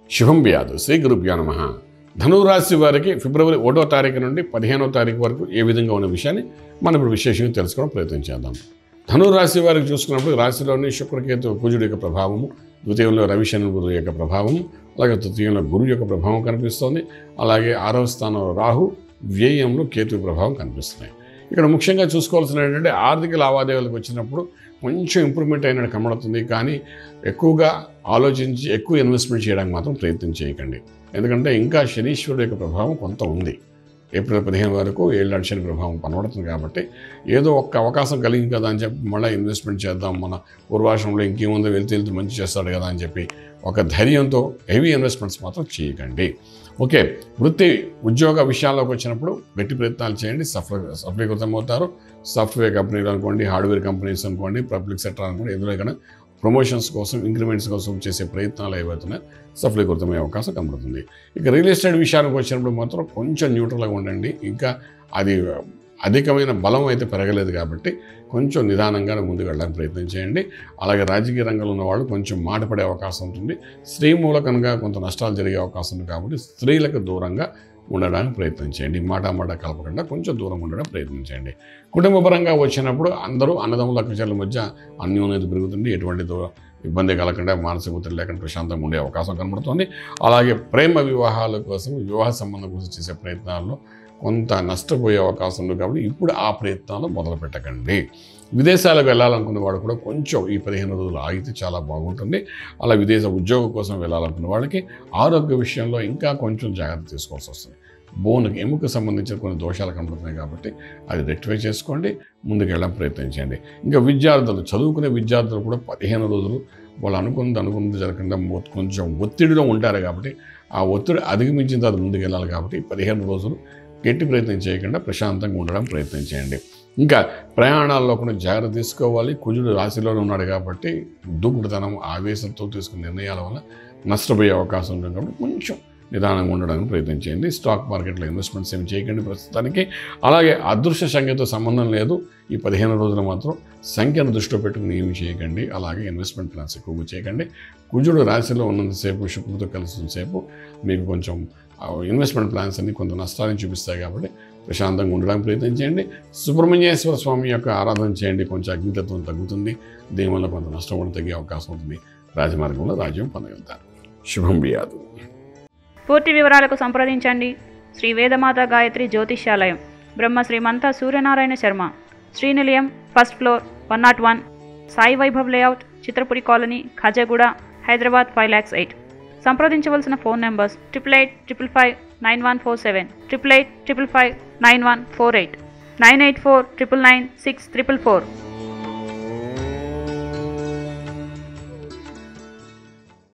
శుభం వ్యాధు శ్రీ గురుభ్యో నమ ధనురాశి వారికి ఫిబ్రవరి ఒకటో తారీఖు నుండి పదిహేనో తారీఖు వరకు ఏ విధంగా ఉన్న విషయాన్ని మనం ఇప్పుడు విశేషంగా తెలుసుకోవడం ప్రయత్నం చేద్దాం ధనురాశి వారికి చూసుకున్నప్పుడు రాశిలోని శుక్రకేతు కుజుడి యొక్క ప్రభావము ద్వితీయంలో రవిశని గురువు యొక్క ప్రభావము అలాగే తృతీయంలో గురువు యొక్క ప్రభావం కనిపిస్తోంది అలాగే ఆరవ స్థానంలో రాహు వ్యయంలో కేతు ప్రభావం కనిపిస్తున్నాయి ఇక్కడ ముఖ్యంగా చూసుకోవాల్సిన ఏంటంటే ఆర్థిక లావాదేవీలకు వచ్చినప్పుడు కొంచెం ఇంప్రూవ్మెంట్ అయినట్టు కనబడుతుంది కానీ ఎక్కువగా ఆలోచించి ఎక్కువ ఇన్వెస్ట్మెంట్ చేయడానికి మాత్రం ప్రయత్నం చేయకండి ఎందుకంటే ఇంకా శనీశ్వరుడు యొక్క ప్రభావం కొంత ఉంది ఏప్రిల్ పదిహేను వరకు ఏళ్ళ శని ప్రభావం కనబడుతుంది కాబట్టి ఏదో ఒక్క అవకాశం కలిగింది కదా అని చెప్పి మళ్ళీ ఇన్వెస్ట్మెంట్ చేద్దాం మన పూర్వాశ్రమంలో ఇంకేముందో వెళ్తే వెళ్తే మంచి చేస్తాడు కదా అని చెప్పి ఒక ధైర్యంతో హెవీ ఇన్వెస్ట్మెంట్స్ మాత్రం చేయకండి ఓకే వృత్తి ఉద్యోగ విషయాల్లోకి వచ్చినప్పుడు గట్టి ప్రయత్నాలు చేయండి సఫల సఫలీకృతం అవుతారు సాఫ్ట్వేర్ కంపెనీలు అనుకోండి హార్డ్వేర్ కంపెనీస్ అనుకోండి పబ్లిక్ సెక్టర్ అనుకోండి ఎందులో కానీ ప్రమోషన్స్ కోసం ఇంక్రిమెంట్స్ కోసం చేసే ప్రయత్నాలు ఏవైతున్నాయో సఫలీకృతమయ్యే అవకాశం కనబడుతుంది ఇక రియల్ ఎస్టేట్ విషయానికి వచ్చినప్పుడు మాత్రం కొంచెం న్యూట్రల్గా ఉండండి ఇంకా అది అధికమైన బలం అయితే పెరగలేదు కాబట్టి కొంచెం నిదానంగానే ముందుకు వెళ్ళడానికి ప్రయత్నం చేయండి అలాగే రాజకీయ రంగంలో ఉన్న వాళ్ళు కొంచెం మాట పడే అవకాశం ఉంటుంది స్త్రీ మూలకంగా కొంత నష్టాలు జరిగే అవకాశం ఉంది కాబట్టి స్త్రీలకు దూరంగా ఉండడానికి ప్రయత్నం చేయండి మాట మాట కలపకుండా కొంచెం దూరం ఉండడం ప్రయత్నం చేయండి కుటుంబపరంగా వచ్చినప్పుడు అందరూ అన్నదమ్ముల అక్కచెల్ల మధ్య అన్యోన్యత పెరుగుతుంది ఎటువంటి దూరం ఇబ్బంది కలగకుండా మానసిక ఒత్తిడి లేకుండా ప్రశాంతంగా ఉండే అవకాశం కనబడుతుంది అలాగే ప్రేమ వివాహాల కోసం వివాహ సంబంధం కోసం చేసే ప్రయత్నాల్లో కొంత నష్టపోయే అవకాశం ఉంది కాబట్టి ఇప్పుడు ఆ ప్రయత్నాలు మొదలు పెట్టకండి విదేశాలకు వెళ్ళాలనుకున్న వాడు కూడా కొంచెం ఈ పదిహేను రోజులు ఆగితే చాలా బాగుంటుంది అలా విదేశ ఉద్యోగం కోసం వెళ్ళాలనుకున్న వాళ్ళకి ఆరోగ్య విషయంలో ఇంకా కొంచెం జాగ్రత్త తీసుకోవాల్సి వస్తుంది బోన్కి ఎముక సంబంధించిన కొన్ని దోషాలు కనబడుతున్నాయి కాబట్టి అది రెక్టిఫై చేసుకోండి ముందుకు వెళ్ళడం ప్రయత్నించండి ఇంకా విద్యార్థులు చదువుకునే విద్యార్థులు కూడా పదిహేను రోజులు వాళ్ళు అనుకున్నది అనుకున్నది జరగకుండా మొ- కొంచెం ఒత్తిడిలో ఉంటారు కాబట్టి ఆ ఒత్తిడి అధిగమించిన తర్వాత ముందుకు వెళ్ళాలి కాబట్టి పదిహేను రోజులు గట్టి ప్రయత్నం చేయకుండా ప్రశాంతంగా ఉండడం ప్రయత్నం చేయండి ఇంకా ప్రయాణాల్లో కూడా జాగ్రత్త తీసుకోవాలి కుజుడు రాశిలోనే ఉన్నాడు కాబట్టి దూకుడుతనం ఆవేశంతో తీసుకునే నిర్ణయాల వల్ల నష్టపోయే అవకాశం ఉంటుంది కాబట్టి కొంచెం నిదానంగా ఉండడానికి ప్రయత్నం చేయండి స్టాక్ మార్కెట్లో ఇన్వెస్ట్మెంట్స్ ఏమి చేయకండి ప్రస్తుతానికి అలాగే అదృశ్య సంఖ్యతో సంబంధం లేదు ఈ పదిహేను రోజులు మాత్రం సంఖ్యను దృష్టిలో పెట్టుకుని ఏమి చేయకండి అలాగే ఇన్వెస్ట్మెంట్ ప్లాన్స్ ఎక్కువగా చేయకండి కుజుడు రాశిలో ఉన్నంతసేపు శుక్రుడితో కలిసినంతసేపు మీకు కొంచెం ఆ ఇన్వెస్ట్మెంట్ ప్లాన్స్ అన్ని కొంత నష్టాన్ని చూపిస్తాయి కాబట్టి ప్రశాంతంగా ఉండడానికి ప్రయత్నం చేయండి సుబ్రహ్మణ్యేశ్వర స్వామి యొక్క ఆరాధన చేయండి కొంచెం అగ్నితత్వం తగ్గుతుంది దీనివల్ల కొంత నష్టం కూడా తగ్గే అవకాశం ఉంటుంది రాజమార్గంలో రాజ్యం పొందగలుగుతారు శుభం బియాదు పూర్తి వివరాలకు సంప్రదించండి Shri Vedamata Gayatri Jyotishyalayam Brahma Srimantha Suryanarayana Sharma Srinilayam first floor one naught one Sai Vaibhav layout Chitrapuri colony Khajaguda Hyderabad five lakhs eight సంప్రదించవలసిన phone numbers triple eight triple five nine one four seven triple eight triple five nine one four eight nine eight four triple nine six triple four